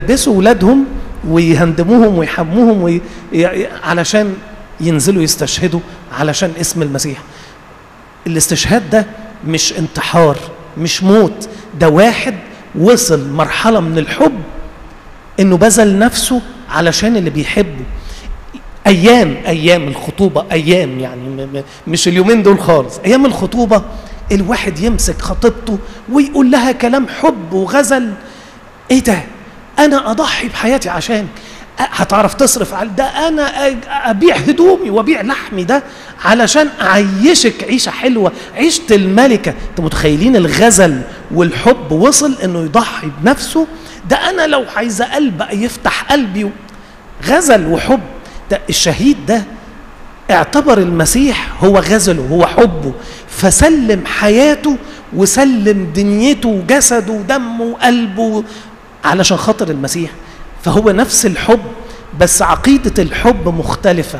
يلبسوا ولادهم ويهندموهم ويحموهم وي... علشان ينزلوا يستشهدوا علشان اسم المسيح الاستشهاد ده مش انتحار مش موت ده واحد وصل مرحلة من الحب انه بذل نفسه علشان اللي بيحبه ايام ايام الخطوبة ايام يعني م- م- مش اليومين دول خالص ايام الخطوبة الواحد يمسك خطيبته ويقول لها كلام حب وغزل ايه ده انا اضحي بحياتي عشان هتعرف تصرف على ده انا أ- ابيع هدومي وابيع لحمي ده علشان اعيشك عيشه حلوه عيشه الملكه انتوا متخيلين الغزل والحب وصل انه يضحي بنفسه ده انا لو عايزه قلب يفتح قلبي غزل وحب ده الشهيد ده اعتبر المسيح هو غزله هو حبه فسلم حياته وسلم دنيته وجسده ودمه وقلبه علشان خاطر المسيح فهو نفس الحب بس عقيدة الحب مختلفة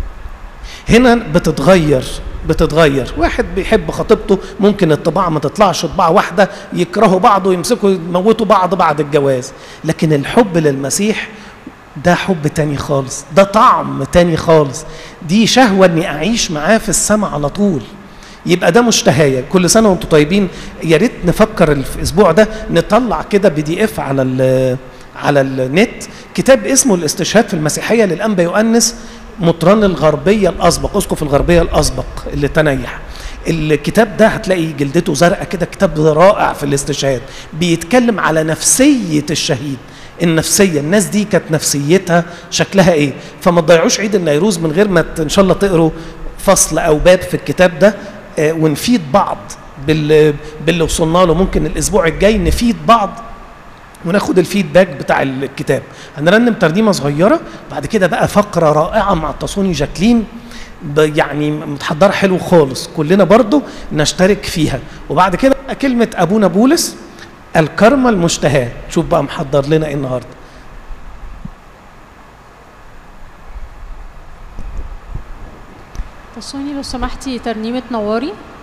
هنا بتتغير بتتغير واحد بيحب خطيبته ممكن الطباع ما تطلعش طباع واحدة يكرهوا بعض ويمسكوا يموتوا بعض بعد الجواز لكن الحب للمسيح ده حب تاني خالص ده طعم تاني خالص دي شهوة اني اعيش معاه في السماء على طول يبقى ده مشتهاية كل سنة وانتم طيبين يا ريت نفكر الاسبوع ده نطلع كده بي دي اف على ال على النت كتاب اسمه الاستشهاد في المسيحية للأنبا يؤنس مطران الغربية الأسبق أسقف الغربية الأسبق اللي تنيح الكتاب ده هتلاقي جلدته زرقاء كده كتاب رائع في الاستشهاد بيتكلم على نفسية الشهيد النفسية الناس دي كانت نفسيتها شكلها ايه فما تضيعوش عيد النيروز من غير ما ت- ان شاء الله تقروا فصل او باب في الكتاب ده آه، ونفيد بعض بال- باللي وصلنا له ممكن الاسبوع الجاي نفيد بعض وناخد الفيدباك بتاع الكتاب هنرنم ترنيمه صغيره بعد كده بقى فقره رائعه مع التصوني جاكلين ب- يعني متحضره حلو خالص كلنا برضو نشترك فيها وبعد كده بقى كلمه ابونا بولس الكرمة المشتهاة شوف بقى محضر لنا ايه النهارده تصوني لو سمحتي ترنيمة نواري